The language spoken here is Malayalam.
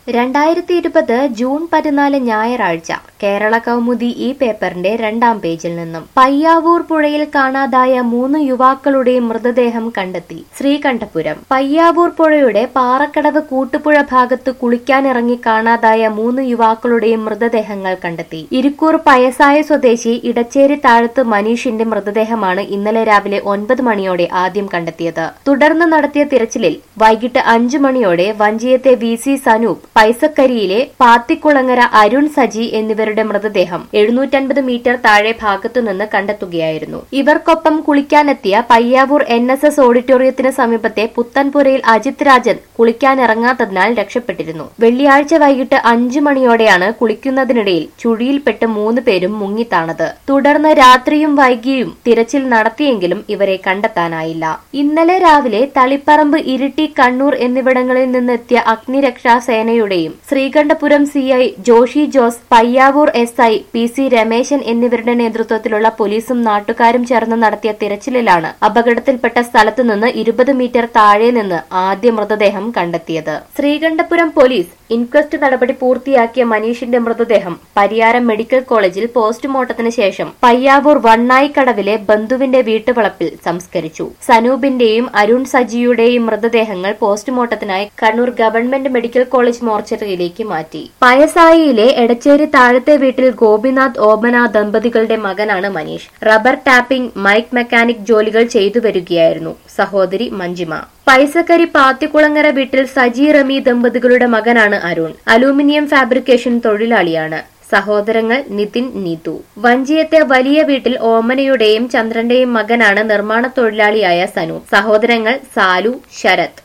രണ്ടായിരത്തി ഇരുപത് ജൂൺ പതിനാല് ഞായറാഴ്ച കേരള കൗമുദി ഈ പേപ്പറിന്റെ രണ്ടാം പേജിൽ നിന്നും പയ്യാവൂർ പുഴയിൽ കാണാതായ മൂന്ന് യുവാക്കളുടെ മൃതദേഹം കണ്ടെത്തി ശ്രീകണ്ഠപുരം പയ്യാവൂർ പുഴയുടെ പാറക്കടവ് കൂട്ടുപുഴ ഭാഗത്ത് കുളിക്കാനിറങ്ങി കാണാതായ മൂന്ന് യുവാക്കളുടെയും മൃതദേഹങ്ങൾ കണ്ടെത്തി ഇരിക്കൂർ പയസായ സ്വദേശി ഇടച്ചേരി താഴത്ത് മനീഷിന്റെ മൃതദേഹമാണ് ഇന്നലെ രാവിലെ ഒൻപത് മണിയോടെ ആദ്യം കണ്ടെത്തിയത് തുടർന്ന് നടത്തിയ തിരച്ചിലിൽ വൈകിട്ട് അഞ്ചു മണിയോടെ വഞ്ചിയത്തെ വി സി സനൂപ് പൈസക്കരിയിലെ പാത്തിക്കുളങ്ങര അരുൺ സജി എന്നിവരുടെ മൃതദേഹം എഴുന്നൂറ്റൻപത് മീറ്റർ താഴെ ഭാഗത്തുനിന്ന് കണ്ടെത്തുകയായിരുന്നു ഇവർക്കൊപ്പം കുളിക്കാനെത്തിയ പയ്യാവൂർ എൻ എസ് എസ് ഓഡിറ്റോറിയത്തിന് സമീപത്തെ പുത്തൻപുരയിൽ അജിത് രാജൻ കുളിക്കാനിറങ്ങാത്തതിനാൽ രക്ഷപ്പെട്ടിരുന്നു വെള്ളിയാഴ്ച വൈകിട്ട് അഞ്ചു മണിയോടെയാണ് കുളിക്കുന്നതിനിടയിൽ ചുഴിയിൽപ്പെട്ട് മൂന്ന് പേരും മുങ്ങിത്താണത് തുടർന്ന് രാത്രിയും വൈകിയും തിരച്ചിൽ നടത്തിയെങ്കിലും ഇവരെ കണ്ടെത്താനായില്ല ഇന്നലെ രാവിലെ തളിപ്പറമ്പ് ഇരിട്ടി കണ്ണൂർ എന്നിവിടങ്ങളിൽ നിന്നെത്തിയ അഗ്നിരക്ഷാ സേനയുടെയും Sreekandapuram C I Joshi Jose Payyavoor S I P C Rameshan എന്നിവരുടെ നേതൃത്വത്തിലുള്ള പോലീസും നാട്ടുകാരും ചേർന്ന് നടത്തിയ തിരച്ചിലിലാണ് അപകടത്തിൽപ്പെട്ട സ്ഥലത്തു നിന്ന് ഇരുപത് മീറ്റർ താഴെ നിന്ന് ആദ്യ മൃതദേഹം കണ്ടെത്തിയത് ശ്രീകണ്ഠപുരം പോലീസ് ഇൻക്വസ്റ്റ് നടപടി പൂർത്തിയാക്കിയ മനീഷിന്റെ മൃതദേഹം പരിയാരം മെഡിക്കൽ കോളേജിൽ പോസ്റ്റ്മോർട്ടത്തിന് ശേഷം പയ്യാവൂർ വണ്ണായിക്കടവിലെ ബന്ധുവിന്റെ വീട്ടുവളപ്പിൽ സംസ്കരിച്ചു സനൂപിന്റെയും അരുൺ സജിയുടെയും മൃതദേഹങ്ങൾ പോസ്റ്റ്മോർട്ടത്തിനായി കണ്ണൂർ ഗവൺമെന്റ് മെഡിക്കൽ കോളേജ് മോർച്ചറിയിലേക്ക് മാറ്റി പയസായിയിലെ എടച്ചേരി താഴത്തെ വീട്ടിൽ ഗോപിനാഥ് ഓമന ദമ്പതികളുടെ മകനാണ് Maneesh rubber tapping mike mechanic ജോലികൾ ചെയ്തു വരികയായിരുന്നു സഹോദരി മഞ്ജിമ പൈസക്കരി പാത്തിക്കുളങ്ങര വീട്ടിൽ സജി റമി ദമ്പതികളുടെ മകനാണ് അരുൺ അലൂമിനിയം ഫാബ്രിക്കേഷൻ തൊഴിലാളിയാണ് സഹോദരങ്ങൾ നിതിൻ നീതു വഞ്ചിയത്തെ വലിയ വീട്ടിൽ ഓമനയുടെയും ചന്ദ്രന്റെയും മകനാണ് നിർമ്മാണ തൊഴിലാളിയായ സനു സഹോദരങ്ങൾ സാലു ശരത്